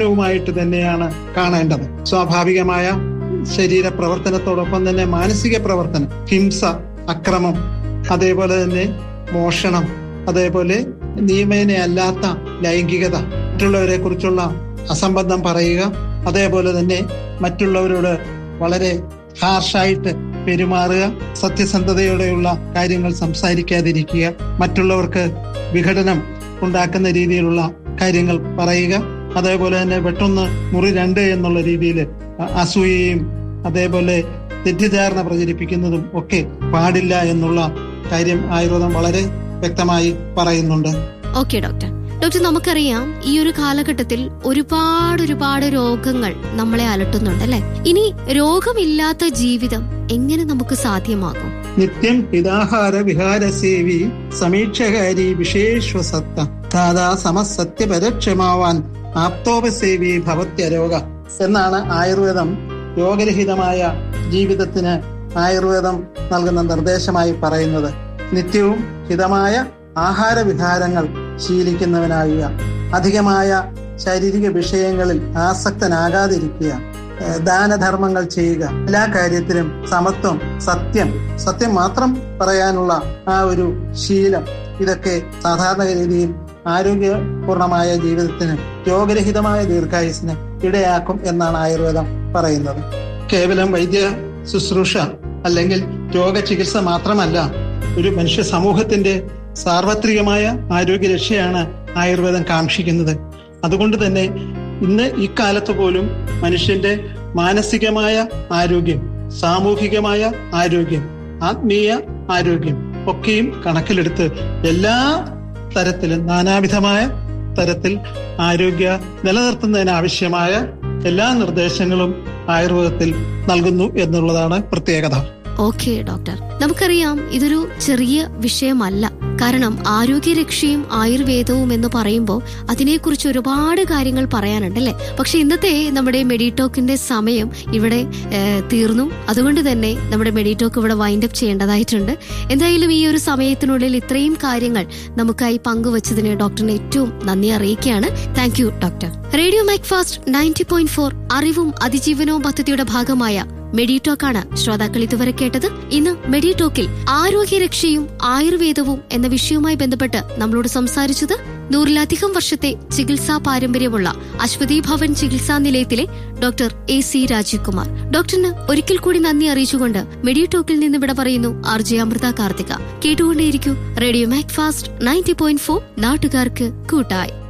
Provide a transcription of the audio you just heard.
വുമായിട്ട് തന്നെയാണ് കാണേണ്ടത് സ്വാഭാവികമായ ശരീര പ്രവർത്തനത്തോടൊപ്പം തന്നെ മാനസിക പ്രവർത്തനം ഹിംസ അക്രമം അതേപോലെ തന്നെ മോഷണം അതേപോലെ നിയമേന അല്ലാത്ത ലൈംഗികത മറ്റുള്ളവരെ കുറിച്ചുള്ള അസംബന്ധം പറയുക അതേപോലെ തന്നെ മറ്റുള്ളവരോട് വളരെ ഹാർഷായിട്ട് പെരുമാറുക സത്യസന്ധതയോടെയുള്ള കാര്യങ്ങൾ സംസാരിക്കാതിരിക്കുക മറ്റുള്ളവർക്ക് വിഘടനം ഉണ്ടാക്കുന്ന രീതിയിലുള്ള കാര്യങ്ങൾ പറയുക അതേപോലെ തന്നെ പെട്ടെന്ന് മുറി രണ്ട് എന്നുള്ള രീതിയിൽ അസൂയയും അതേപോലെ തെറ്റിദ്ധാരണ പ്രചരിപ്പിക്കുന്നതും ഒക്കെ പാടില്ല എന്നുള്ള കാര്യം ആയുർവേദം വളരെ വ്യക്തമായി പറയുന്നുണ്ട് ഓക്കെ ഡോക്ടർ ഡോക്ടർ നമുക്കറിയാം ഈ ഒരു കാലഘട്ടത്തിൽ ഒരുപാട് ഒരുപാട് രോഗങ്ങൾ നമ്മളെ അലട്ടുന്നുണ്ട് അല്ലെ ഇനി രോഗമില്ലാത്ത ജീവിതം എങ്ങനെ നമുക്ക് സാധ്യമാകും നിത്യം ഹിതാഹാര വിഹാരസേവി സമീക്ഷകാരി വിശേഷസത്ത ദാദാ സമസത്യപരക്ഷമാവാൻ ആപ്തോപസേവി ഭവത്യരോഗ എന്നാണ് ആയുർവേദം രോഗരഹിതമായ ജീവിതത്തിന് ആയുർവേദം നൽകുന്ന നിർദ്ദേശമായി പറയുന്നത് നിത്യവും ഹിതമായ ആഹാര വിഹാരങ്ങൾ ശീലിക്കുന്നവനാകുക അധികമായ ശാരീരിക വിഷയങ്ങളിൽ ആസക്തനാകാതിരിക്കുക ദാനധർമ്മങ്ങൾ ചെയ്യുക എല്ലാ കാര്യത്തിലും സമത്വം സത്യം സത്യം മാത്രം പറയാനുള്ള ആ ഒരു ശീലം ഇതൊക്കെ സാധാരണ രീതിയിൽ ആരോഗ്യപൂർണമായ ജീവിതത്തിന് രോഗരഹിതമായ ദീർഘായുസിന് ഇടയാക്കും എന്നാണ് ആയുർവേദം പറയുന്നത് കേവലം വൈദ്യ ശുശ്രൂഷ അല്ലെങ്കിൽ രോഗചികിത്സ മാത്രമല്ല ഒരു മനുഷ്യ സമൂഹത്തിന്റെ സാർവത്രികമായ ആരോഗ്യരക്ഷയാണ് ആയുർവേദം കാക്ഷിക്കുന്നത് അതുകൊണ്ട് തന്നെ ഇന്ന് ഇക്കാലത്ത് പോലും മനുഷ്യന്റെ മാനസികമായ ആരോഗ്യം സാമൂഹികമായ ആരോഗ്യം ആത്മീയ ആരോഗ്യം ഒക്കെയും കണക്കിലെടുത്ത് എല്ലാ തരത്തിലും നാനാവിധമായ തരത്തിൽ ആരോഗ്യ നിലനിർത്തുന്നതിന് ആവശ്യമായ എല്ലാ നിർദ്ദേശങ്ങളും ആയുർവേദത്തിൽ നൽകുന്നു എന്നുള്ളതാണ് പ്രത്യേകത ഓക്കെ ഡോക്ടർ നമുക്കറിയാം ഇതൊരു ചെറിയ വിഷയമല്ല കാരണം ആരോഗ്യരക്ഷയും ആയുർവേദവും എന്ന് പറയുമ്പോൾ അതിനെക്കുറിച്ച് ഒരുപാട് കാര്യങ്ങൾ പറയാനുണ്ട് അല്ലെ പക്ഷെ ഇന്നത്തെ നമ്മുടെ മെഡിടോക്കിന്റെ സമയം ഇവിടെ തീർന്നു അതുകൊണ്ട് തന്നെ നമ്മുടെ മെഡിടോക്ക് ഇവിടെ വൈൻഡ് അപ്പ് ചെയ്യേണ്ടതായിട്ടുണ്ട് എന്തായാലും ഈ ഒരു സമയത്തിനുള്ളിൽ ഇത്രയും കാര്യങ്ങൾ നമുക്കായി പങ്കുവച്ചതിന് ഡോക്ടറിന് ഏറ്റവും നന്ദി അറിയിക്കുകയാണ് thank you doctor radio Mac fast ninety point four അറിവും അതിജീവനവും പദ്ധതിയുടെ ഭാഗമായ മെഡിടോക്കാണ് ശ്രോതാക്കൾ ഇതുവരെ കേട്ടത് ഇന്ന് മെഡിടോക്കിൽ ആരോഗ്യരക്ഷയും ആയുർവേദവും എന്ന വിഷയവുമായി ബന്ധപ്പെട്ട് നമ്മളോട് സംസാരിച്ചത് നൂറിലധികം വർഷത്തെ ചികിത്സാ പാരമ്പര്യമുള്ള അശ്വതി ഭവൻ ചികിത്സാ നിലയത്തിലെ doctor A C Rajeev Kumar ഡോക്ടറിന് ഒരിക്കൽ കൂടി നന്ദി അറിയിച്ചുകൊണ്ട് മെഡിടോക്കിൽ നിന്ന് ഇവിടെ പറയുന്നു ആർ ജെ അമൃത കാർത്തിക കേട്ടുകൊണ്ടേയിരിക്കൂ radio Mac fast ninety point four നാട്ടുകാർക്ക് കൂട്ടായി